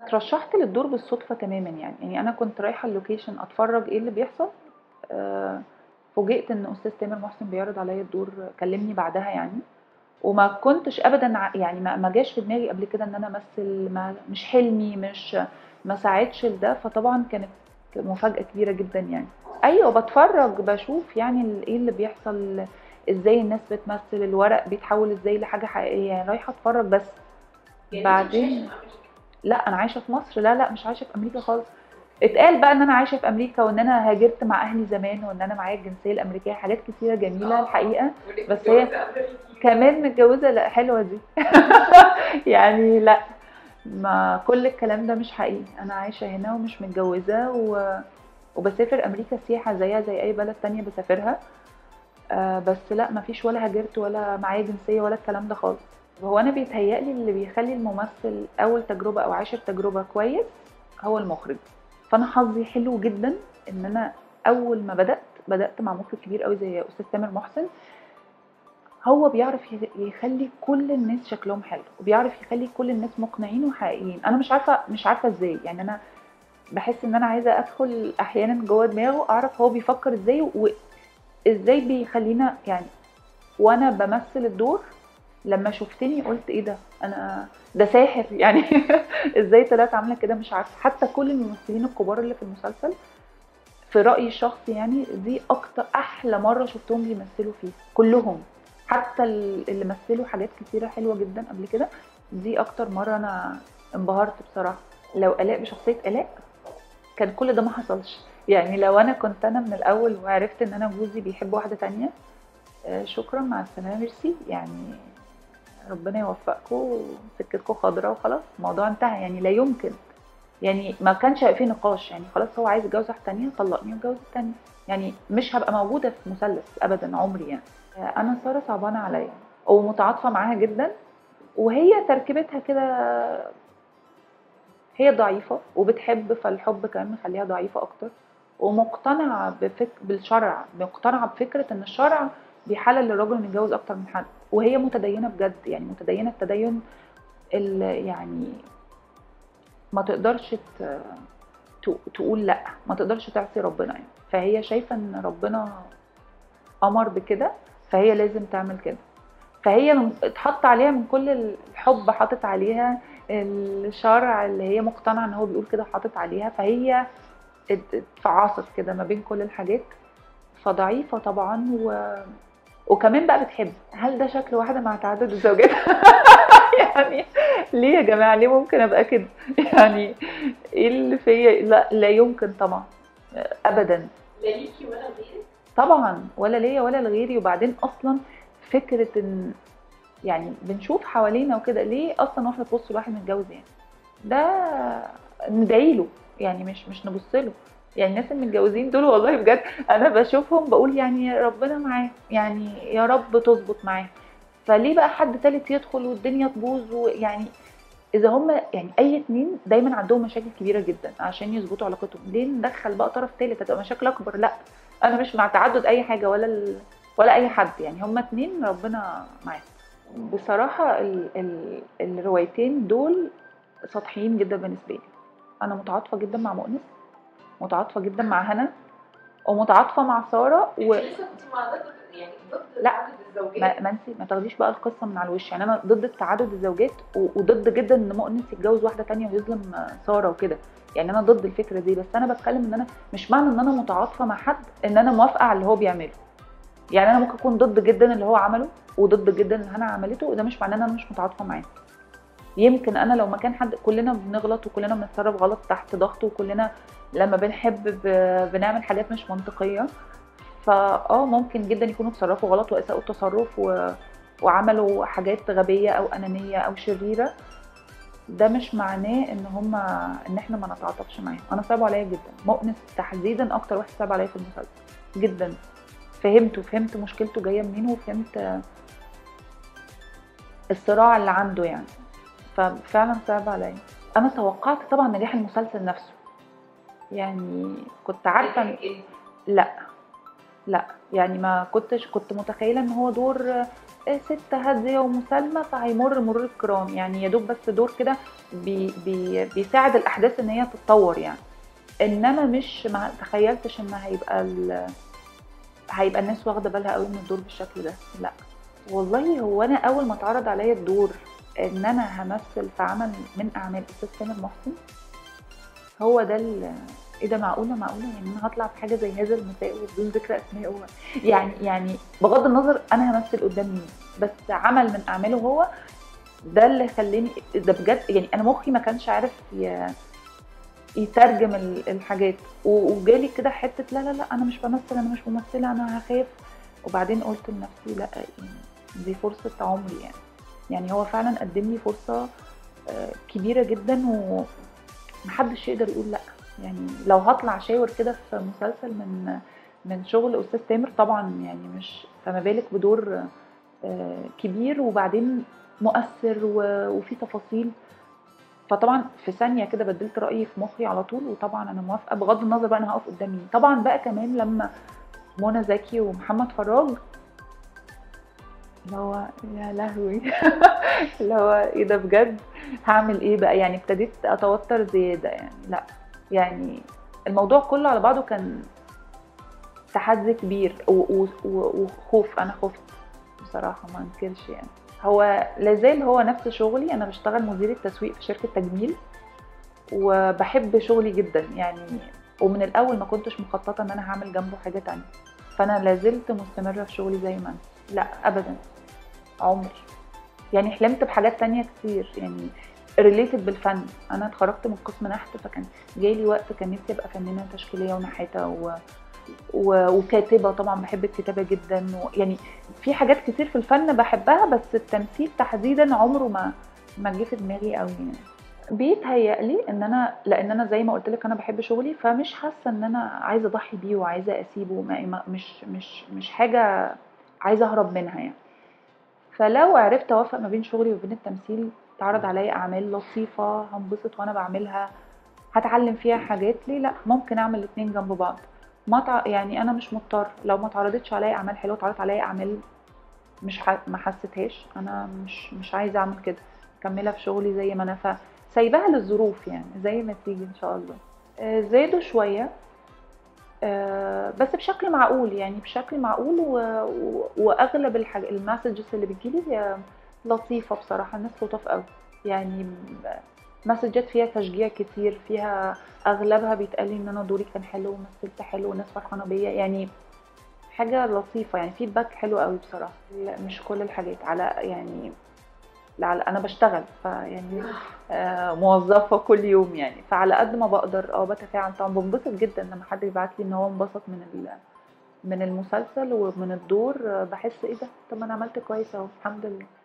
اترشحت للدور بالصدفه تماما يعني يعني انا كنت رايحه اللوكيشن اتفرج ايه اللي بيحصل آه، فوجئت ان استاذ تامر محسن بيعرض عليا الدور كلمني بعدها يعني وما كنتش ابدا ع- يعني ما ما جاش في دماغي قبل كده ان انا امثل ما مش حلمي مش ما ساعدش لده فطبعا كانت مفاجاه كبيره جدا يعني ايوه بتفرج بشوف يعني ال- ايه اللي بيحصل ازاي الناس بتمثل الورق بيتحول ازاي لحاجه حقيقيه يعني رايحه اتفرج بس يعني بعدين- أنت مش عايشة في أمريكا. لا انا عايشه في مصر لا لا مش عايشه في امريكا خالص اتقال بقى ان انا عايشه في امريكا وان انا هاجرت مع اهلي زمان وان انا معايا الجنسيه الامريكيه حاجات كتيره جميله آه. الحقيقه وإنك بس هي متجوزة أمريكي. كمان متجوزه لا حلوه دي يعني لا ما كل الكلام ده مش حقيقي انا عايشه هنا ومش متجوزه و... وبسافر امريكا سياحه زيها زي اي بلد تانية بسافرها آه بس لا ما فيش ولا هاجرت ولا معايا جنسيه ولا الكلام ده خالص هو انا بيتهيألي اللي بيخلي الممثل اول تجربه او عاشر تجربه كويس هو المخرج فانا حظي حلو جدا ان انا اول ما بدات بدات مع مخرج كبير قوي زي استاذ تامر محسن هو بيعرف ي- يخلي كل الناس شكلهم حلو وبيعرف يخلي كل الناس مقنعين وحقيقيين انا مش عارفه مش عارفه ازاي يعني انا بحس ان انا عايزه ادخل احيانا جوه دماغه اعرف هو بيفكر ازاي وازاي بيخلينا يعني وانا بمثل الدور لما شفتني قلت ايه ده انا ده ساحر يعني ازاي طلعت عامله كده مش عارفه حتى كل الممثلين الكبار اللي في المسلسل في رايي الشخصي يعني دي اكتر احلى مره شفتهم بيمثلوا فيه كلهم حتى ال- اللي مثلوا حاجات كتيره حلوه جدا قبل كده دي اكتر مره انا انبهرت بصراحه لو الاء بشخصيه الاء كان كل ده ما حصلش يعني لو انا كنت انا من الاول وعرفت ان انا جوزي بيحب واحده تانية آه، شكرا مع السلامه ميرسي يعني ربنا يوفقكم سكتكم خضراء وخلاص الموضوع انتهى يعني لا يمكن يعني ما كانش هيبقى فيه نقاش يعني خلاص هو عايز يتجوز واحده تانية طلقني واتجوز التانية يعني مش هبقى موجوده في مثلث ابدا عمري يعني آه، انا ساره صعبانه عليا ومتعاطفه معاها جدا وهي تركيبتها كده هي ضعيفه وبتحب فالحب كمان مخليها ضعيفه اكتر ومقتنعه بفك... بالشرع مقتنعه بفكره ان الشرع بيحلل للراجل انه يتجوز اكتر من حد وهي متدينه بجد يعني متدينه التدين ال- يعني ما تقدرش ت- ت- تقول لا ما تقدرش تعصي ربنا يعني فهي شايفه ان ربنا امر بكده فهي لازم تعمل كده فهي من- اتحط عليها من كل الحب حاطط عليها الشرع اللي هي مقتنعه ان هو بيقول كده حاطط عليها فهي ات- اتفعصت كده ما بين كل الحاجات فضعيفه طبعا و... وكمان بقى بتحب هل ده شكل واحده مع تعدد الزوجات يعني ليه يا جماعه ليه ممكن ابقى كده يعني ايه اللي فيا لا لا يمكن طبعا ابدا لا ليكي ولا غيرك طبعا ولا ليا ولا لغيري وبعدين اصلا فكره ان يعني بنشوف حوالينا وكده ليه اصلا واحده تبص لواحد متجوز يعني ده ندعي له يعني مش مش نبص له يعني الناس المتجوزين دول والله بجد انا بشوفهم بقول يعني ربنا معاه يعني يا رب تظبط معاه فليه بقى حد تالت يدخل والدنيا تبوظ ويعني اذا هم يعني اي اتنين دايما عندهم مشاكل كبيره جدا عشان يظبطوا علاقتهم ليه ندخل بقى طرف تالت هتبقى مشاكل اكبر لا انا مش مع تعدد اي حاجه ولا ال... ولا اي حد يعني هما اتنين ربنا معاهم بصراحه ال... ال... الروايتين دول سطحيين جدا بالنسبه لي انا متعاطفه جدا مع مؤنس متعاطفه جدا مع هنا ومتعاطفه مع ساره و... انت لسه كنت مع ضد يعني ضد لا. تعدد الزوجات ما ما انت ما تاخديش بقى القصه من على الوش يعني انا ضد تعدد الزوجات و- وضد جدا ان مؤنس يتجوز واحده تانية ويظلم ساره وكده يعني انا ضد الفكره دي بس انا بتكلم ان انا مش معنى ان انا متعاطفه مع حد ان انا موافقه على اللي هو بيعمله يعني انا ممكن اكون ضد جدا اللي هو عمله وضد جدا اللي هنا عملته وده مش معناه ان انا مش متعاطفه معاه يمكن انا لو مكان حد كلنا بنغلط وكلنا بنتصرف غلط تحت ضغط وكلنا لما بنحب ب- بنعمل حاجات مش منطقيه فاه ممكن جدا يكونوا تصرفوا غلط واساءوا التصرف و... وعملوا حاجات غبيه او انانيه او شريره ده مش معناه ان هم ان احنا ما نتعاطفش معاهم انا صعب عليا جدا مؤنس تحديدا اكتر واحد صعب عليا في المسلسل جدا فهمته فهمت مشكلته جايه منين وفهمت الصراع اللي عنده يعني ففعلا صعب عليا انا توقعت طبعا نجاح المسلسل نفسه يعني كنت عارفه إن- إيه؟ لا لا يعني ما كنتش كنت متخيله ان هو دور آه، ست هاديه ومسالمه فهيمر مرور الكرام يعني يا دوب بس دور كده بي بي بيساعد الاحداث ان هي تتطور يعني انما مش ما تخيلتش ان هيبقى ال... هيبقى الناس واخده بالها قوي من الدور بالشكل ده لا والله هو انا اول ما اتعرض عليا الدور ان انا همثل في عمل من اعمال استاذ تامر محسن هو ده ال- ايه ده معقوله معقوله يعني انا هطلع في حاجه زي هذا المساء وبدون ذكر اسماء هو يعني يعني بغض النظر انا همثل قدام مين بس عمل من اعماله هو ده اللي خلاني ده بجد يعني انا مخي ما كانش عارف ي- يترجم ال- الحاجات و- وجالي كده حته لا لا لا انا مش بمثل انا مش ممثله انا هخاف وبعدين قلت لنفسي لا يعني دي فرصه عمري يعني يعني هو فعلا قدم لي فرصه آه، كبيره جدا ومحدش يقدر يقول لا يعني لو هطلع شاور كده في مسلسل من من شغل استاذ تامر طبعا يعني مش فما بالك بدور آه، كبير وبعدين مؤثر و- وفي تفاصيل فطبعا في ثانيه كده بدلت رايي في مخي على طول وطبعا انا موافقه بغض النظر بقى انا هقف قدام مين طبعا بقى كمان لما منى زكي ومحمد فراج اللي هو يا لهوي اللي هو ايه ده بجد هعمل ايه بقى يعني ابتديت اتوتر زياده يعني لا يعني الموضوع كله على بعضه كان تحدي كبير و- و- و- وخوف انا خفت بصراحه ما انكرش يعني هو لازال هو نفس شغلي انا بشتغل مديرة تسويق في شركة تجميل وبحب شغلي جدا يعني ومن الاول ما كنتش مخططة ان انا هعمل جنبه حاجة تانية فانا لازلت مستمرة في شغلي زي ما انا لا ابدا عمري يعني حلمت بحاجات تانية كتير يعني ريليتد بالفن انا اتخرجت من قسم نحت فكان جايلي وقت كان نفسي ابقى فنانة تشكيلية ونحاتة و... و... وكاتبة طبعا بحب الكتابة جدا و... يعني في حاجات كتير في الفن بحبها بس التمثيل تحديدا عمره ما ما جه في دماغي قوي يعني بيتهيألي ان انا لان انا زي ما قلت لك انا بحب شغلي فمش حاسه ان انا عايزه اضحي بيه وعايزه اسيبه ما ما- مش مش مش حاجه عايزه اهرب منها يعني فلو عرفت اوفق ما بين شغلي وبين التمثيل تعرض عليا اعمال لطيفه هنبسط وانا بعملها هتعلم فيها حاجات ليه لا ممكن اعمل الاتنين جنب بعض ما تع... يعني انا مش مضطر لو ما اتعرضتش عليا اعمال حلوه اتعرضت عليا اعمال مش ح... ما حسيتهاش انا مش مش عايزه اعمل كده مكمله في شغلي زي ما انا ف سايباها للظروف يعني زي ما تيجي ان شاء الله آه، زادوا شويه آه، بس بشكل معقول يعني بشكل معقول و... و... واغلب الحاج... المسجز اللي بتجيلي هي لطيفه بصراحه الناس لطاف قوي يعني مسجات فيها تشجيع كتير فيها اغلبها بيتقال لي ان انا دوري كان حلو ومثلت حلو والناس فرحانه بيا يعني حاجه لطيفه يعني فيدباك حلو قوي بصراحه لا مش كل الحاجات على يعني لا على انا بشتغل فيعني آه موظفه كل يوم يعني فعلى قد ما بقدر اه بتفاعل طبعا بنبسط جدا لما حد يبعت لي ان هو انبسط من ال- من المسلسل ومن الدور آه، بحس ايه ده طب ما انا عملت كويس اهو الحمد لله